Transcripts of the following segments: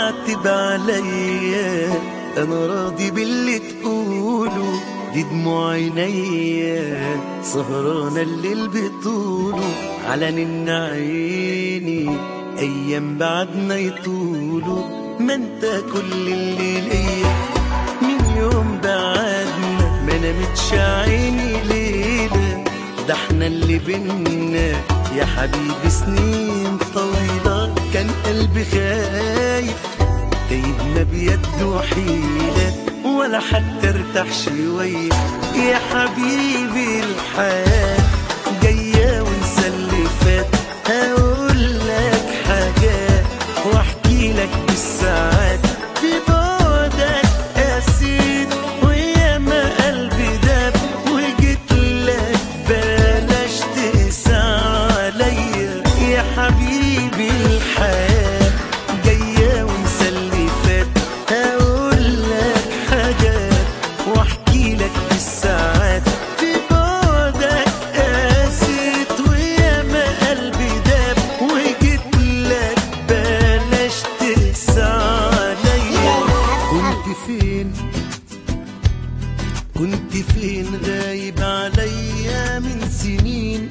تعتب عليا انا راضي باللي تقوله دي دموع عينيا سهرانة الليل بطوله على نن عيني ايام بعدنا يطولوا ما انت كل اللي ليا من يوم بعدنا ما نامتش عيني ليلة ده احنا اللي بينا يا حبيبي سنين طويلة كان قلبي خايف تايه ما بيده حيلة ولا حتى ارتاح شوية يا حبيبي الحياة جاية ونسى اللي فات هقول لك حاجات واحكي لك بالساعات في بعدك قسيت ويا ما قلبي داب وجيت لك بلاش تقسى عليا يا حبيبي الحياة جاية ونسى اللي فات هقول لك حاجات واحكي لك بالساعات في بعدك قاسيت ويا ما قلبي داب وجيت لك بلاش تقسى عليا كنت فين كنت فين غايب عليا من سنين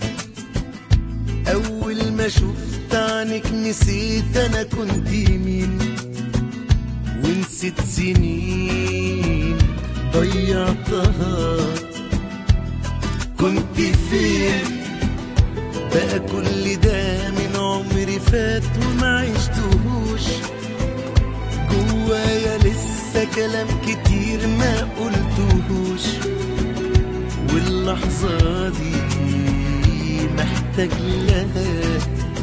أول ما شفت عنك نسيت أنا كنت مين ونسيت سنين ضيعتها كنت فين بقى كل ده من عمري فات وما عشتهوش جوايا لسه كلام كتير ما قلتهوش واللحظة دي محتاج لها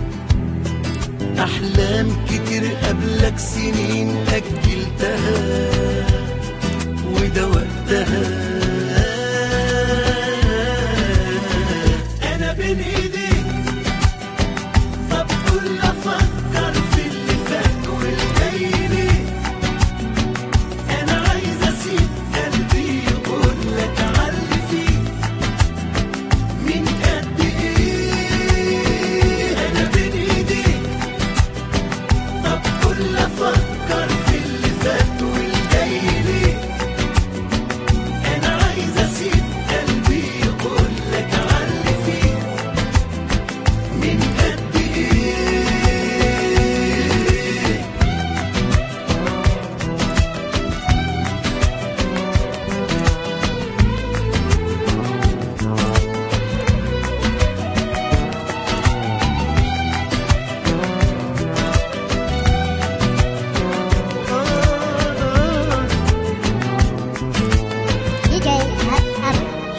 أحلام كتير قبلك سنين أجلتها وده وقتها أنا بين إيديك طب كل أفكر في اللي فات والجاي ليه أنا عايز أسيب قلبي يقول لك علي فيه من قد إيه أنا بين إيديك طب كل أفكر في اللي فات والجاي ليه أنا عايز أسيب قلبي يقول لك علي فيه من قد إيه DJ Ab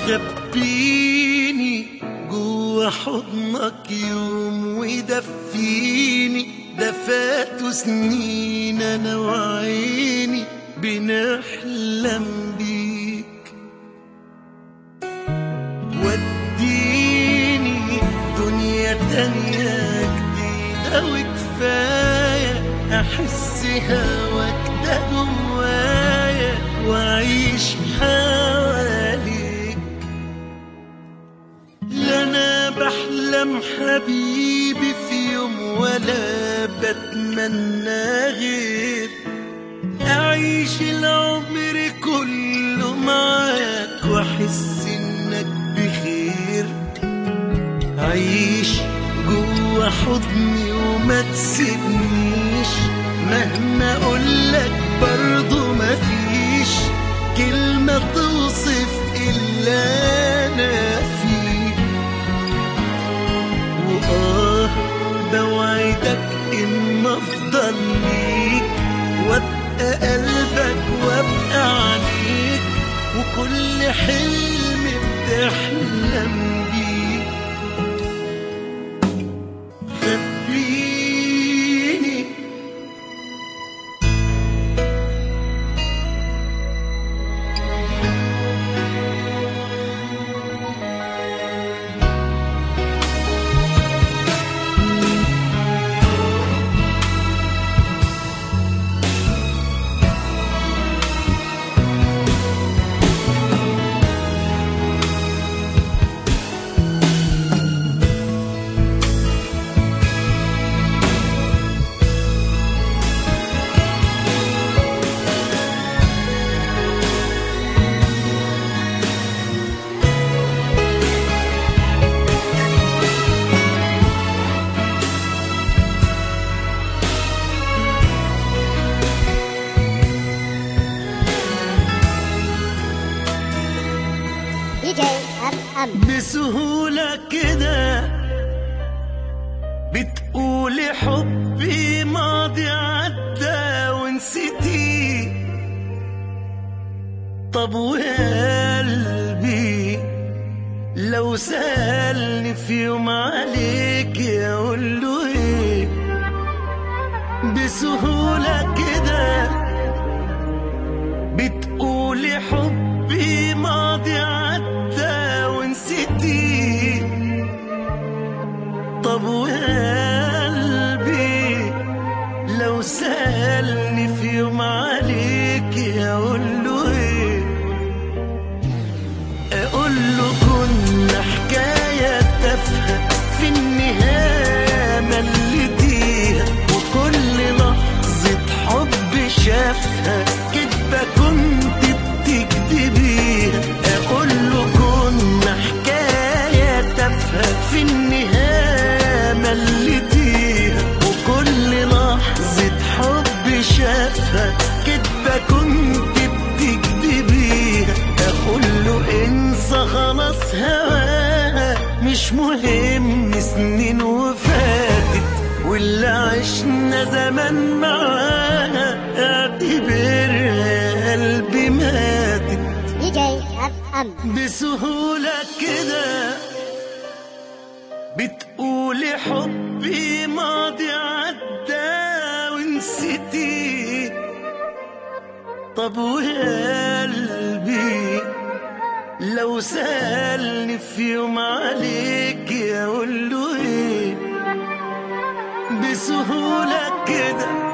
خبيني جوا حضنك يوم ودفيني ده فاتوا سنين انا وعيني بنحلم بيك وديني دنيا تانية جديدة وكفاية أحس هواك ده جوايا وأعيش حواليك لا أنا بحلم حبيبي في يوم ولا بتمنى غير أعيش العمر كله معاك وأحس إنك بخير عيش جوا حضني وما تسيبنيش مهما اقولك برضو مفيش كلمة توصف إلا أنا فيك وآه بوعدك إن أفضل ليك وأبقى قلبك وأبقى عليك وكل حلم بتحلم بيه خبيني بسهولة كده بتقولي حبي ماضي عدى ونسيتي طب وقلبي لو سألني في يوم عليك اقول له ايه بسهولة كده بتقولي حبي ماضي عدى ونسيتي طب وقلبي لو سألني في يوم عليك اقول له ايه اقول له كنا حكاية تافهة في النهاية مليتيها وكل لحظة حب شافها كدبة كنت بتكدبيها اقول له كنا حكاية تافهة في النهاية مليتيها وكل لحظة حب شافها كدبة كنت بتكدبيها اقول له انسى خلاص هواها مش مهم سنين وفاتت واللي عشنا زمان معاها اعتبرها يا قلبي ماتت DJ FM. بسهولة كده بتقولي حبي ماضي عدى ونسيتي طب وقلبي لو سألني في يوم عليك اقول له ايه بسهولة كده